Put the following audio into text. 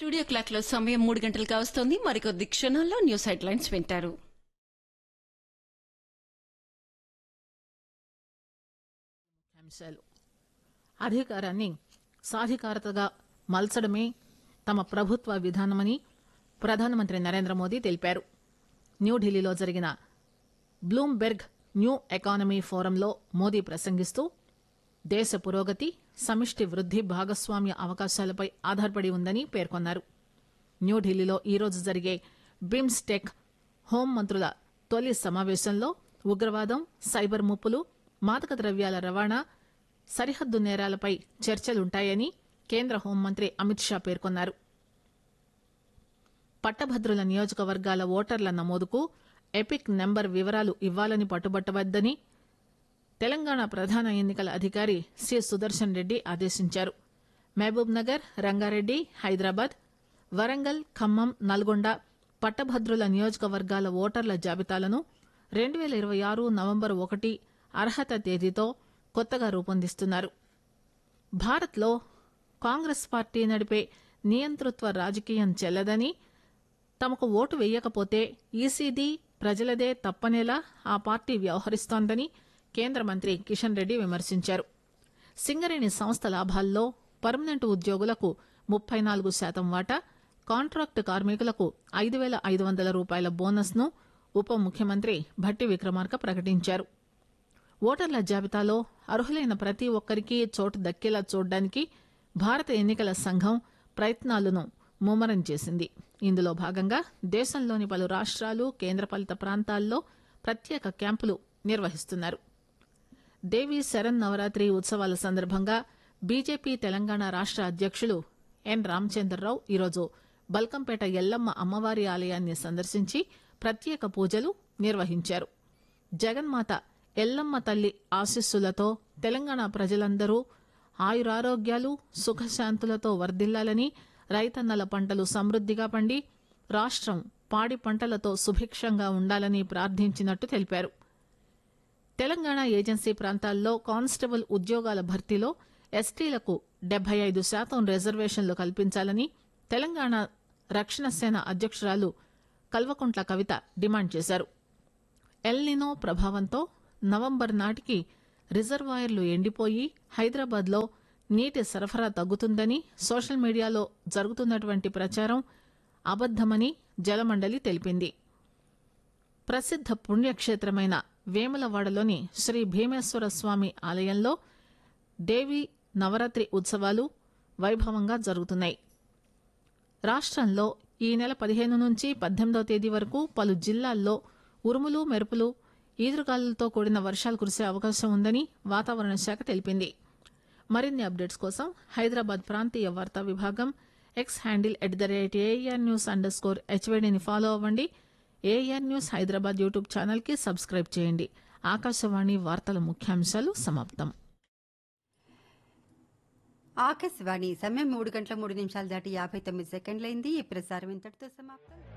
studio clock లో సమయం మూడు గంటలు కావస్తోంది మరికొద్ది క్షణాల్లో న్యూస్ హెడ్లైన్స్ వింటారు అంశాలు అధికారాన్ని సాధికారతగా మలచడమే తమ ప్రభుత్వ విధానమని ప్రధానమంత్రి నరేంద్ర మోదీ తెలిపారు న్యూఢిల్లీలో జరిగిన బ్లూంబెర్గ్ న్యూ ఎకానమీ ఫోరంలో మోదీ ప్రసంగిస్తూ దేశ పురోగతి సమిష్టి వృద్ది భాగస్వామ్య అవకాశాలపై ఆధారపడి ఉందని పేర్కొన్నారు న్యూఢిల్లీలో ఈరోజు జరిగే బిమ్స్టెక్ హోంమంత్రుల తొలి సమావేశంలో ఉగ్రవాదం సైబర్ ముప్పులు మాదక ద్రవ్యాల రవాణా సరిహద్దు నేరాలపై చర్చలుంటాయని కేంద్ర హోంమంత్రి అమిత్ షా పేర్కొన్నారు పట్టభద్రుల నియోజకవర్గాల ఓటర్ల నమోదుకు ఎపిక్ నెంబర్ వివరాలు ఇవ్వాలని పట్టుబట్టవద్దని తెలంగాణ ప్రధాన ఎన్నికల అధికారి సి సుదర్శన్ రెడ్డి ఆదేశించారు మహబూబ్ నగర్ రంగారెడ్డి హైదరాబాద్ వరంగల్ ఖమ్మం నల్గొండ పట్టభద్రుల నియోజకవర్గాల ఓటర్ల జాబితాలను రెండు వేల ఇరవై ఆరు నవంబర్ ఒకటి అర్హత తేదీతో కొత్తగా రూపొందిస్తున్నారు భారత్లో కాంగ్రెస్ పార్టీ నడిపే నియంతృత్వ రాజకీయం చెల్లదని తమకు ఓటు వేయకపోతే ఈసీడీ ప్రజలదే తప్పనేలా ఆ పార్టీ వ్యవహరిస్తోందని కేంద్ర మంత్రి కిషన్ రెడ్డి విమర్శించారు సింగరేణి సంస్థ లాభాల్లో పర్మనెంట్ ఉద్యోగులకు ముప్పై నాలుగు శాతం వాటా కాంట్రాక్టు కార్మికులకు ఐదు వేల ఐదు వందల రూపాయల బోనస్ ను ఉప ముఖ్యమంత్రి భట్టి విక్రమార్క ప్రకటించారు ఓటర్ల జాబితాలో అర్హులైన ప్రతి ఒక్కరికి చోటు దక్కేలా చూడడానికి భారత ఎన్నికల సంఘం ప్రయత్నాలను ముమ్మరం చేసింది ఇందులో భాగంగా దేశంలోని పలు రాష్ట్రాలు కేంద్రపాలిత ప్రాంతాల్లో ప్రత్యేక క్యాంపులు నిర్వహిస్తున్నారు దేవీ శరణ్ నవరాత్రి ఉత్సవాల సందర్భంగా బీజేపీ తెలంగాణ రాష్ట్ర అధ్యక్షులు ఎన్ రామచంద్రరావు ఈరోజు బల్కంపేట ఎల్లమ్మ అమ్మవారి ఆలయాన్ని సందర్శించి ప్రత్యేక పూజలు నిర్వహించారు జగన్మాత ఎల్లమ్మ తల్లి ఆశీస్సులతో తెలంగాణ ప్రజలందరూ ఆయురారోగ్యాలు సుఖశాంతులతో వర్ధిల్లాలని రైతన్నల పంటలు సమృద్దిగా పండి రాష్ట్రం పాడి పంటలతో సుభిక్షంగా ఉండాలని ప్రార్థించినట్టు తెలిపారు తెలంగాణ ఏజెన్సీ ప్రాంతాల్లో కానిస్టేబుల్ ఉద్యోగాల భర్తీలో ఎస్టీలకు డెబ్బై ఐదు శాతం రిజర్వేషన్లు కల్పించాలని తెలంగాణ రక్షణ సేన అధ్యక్షురాలు కల్వకుంట్ల కవిత డిమాండ్ చేశారు ఎల్నినో ప్రభావంతో నవంబర్ నాటికి రిజర్వాయర్లు ఎండిపోయి హైదరాబాద్లో నీటి సరఫరా తగ్గుతుందని సోషల్ మీడియాలో జరుగుతున్నటువంటి ప్రచారం అబద్దమని జలమండలి తెలిపింది ప్రసిద్ధ పుణ్యక్షేత్రమైన వేములవాడలోని శ్రీ భీమేశ్వర స్వామి ఆలయంలో దేవి నవరాత్రి ఉత్సవాలు వైభవంగా జరుగుతున్నాయి రాష్ట్రంలో ఈ నెల పదిహేను నుంచి పద్దెనిమిదవ తేదీ వరకు పలు జిల్లాల్లో ఉరుములు మెరుపులు ఈదురుగాలులతో కూడిన వర్షాలు కురిసే అవకాశం ఉందని వాతావరణ శాఖ తెలిపింది మరిన్ని అప్డేట్స్ కోసం హైదరాబాద్ ప్రాంతీయ వార్తా విభాగం X handle at the rate AIR news under score హెచ్వైడీని ఫాలో అవ్వండి AIR news Hyderabad YouTube channel కి సబ్స్క్రైబ్ చేయండి ఆకాశవాణి వార్తల ముఖ్యాంశాలు సమాప్తం ఆకాశవాణి సమయం మూడు గంటల మూడు నిమిషాలు దాటి యాభై తొమ్మిది సెకండ్లైంది ఈ ప్రసారం ఇంతటితో సమాప్తం